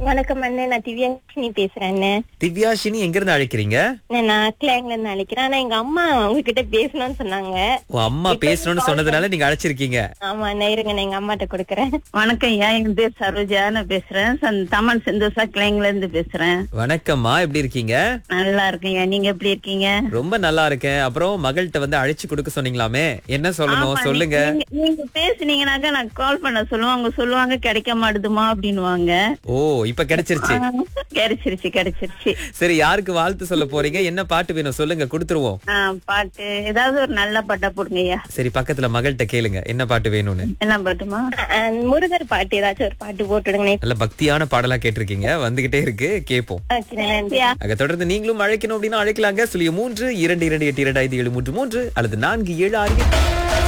வணக்கம் அண்ணே நான் திவ்யாஷினி பேசுறேன் அண்ணே. திவ்யாஷினி எங்க இருந்து அழைக்கிறீங்க அண்ணே, நான் கிளாங்ல இருந்து அழைக்கிறேன் ஆனா எங்க அம்மா உங்ககிட்ட பேசணும்னு சொன்னாங்க உன் அம்மா பேசணும்னு சொன்னதுனால நீங்க அழைச்சிருக்கீங்க ஆமா அண்ணே இருங்க நான் எங்க அம்மாட்ட கொடுக்கறேன் வணக்கம் ஐயா என் பேர் சரோஜா நான் பேசுறேன் சந்- தமன் செந்தோசா கிளைங்ல இருந்து பேசுறேன் வணக்கம்மா எப்படி இருக்கீங்க நல்லா இருக்கேன் நீங்க எப்படி இருக்கீங்க ரொம்ப நல்லா இருக்கேன் அப்புறம் மகள்கிட்ட வந்து அழைச்சு கொடுக்க சொன்னீங்களாமே என்ன சொல்லணும் ஆமா, சொல்லுங்க நீங்க- நீங்க பேசுனீங்கன்னாக்கா நான் கால் பண்ண சொல்லுவேன் அவங்க சொல்லுவாங்க கிடைக்க மாட்டுதுமா அப்படின்னுவாங்க ஓ இப்ப கிடைச்சிருச்சு கிடைச்சிருச்சு கிடைச்சிருச்சு சரி யாருக்கு வாழ்த்து சொல்ல போறீங்க என்ன பாட்டு வேணும் சொல்லுங்க கொடுத்துருவோம் ஆ, பாட்டு ஏதாவது ஒரு நல்ல பாட்டா போடுங்க ஐயா சரி பக்கத்துல மகள்கிட்ட கேளுங்க என்ன பாட்டு வேணும்னு என்ன பாட்டுமா அஹ், முருகர் பாட்டு ஏதாச்சும் ஒரு பாட்டு போட்டுடுங்க நல்ல பக்தியான பாடலா கேட்டிருக்கீங்க வந்துகிட்டே இருக்கு கேப்போம் ஓகே நன்றி அங்க தொடர்ந்து நீங்களும் அழைக்கணும் அப்படின்னா அழைக்கலாங்க சுழிய மூன்று இரண்டு இரண்டு எட்டு இரண்டு ஐந்து ஏழு மூன்று மூன்று அல்லது நான்கு ஏழு ஆறு எட்டு.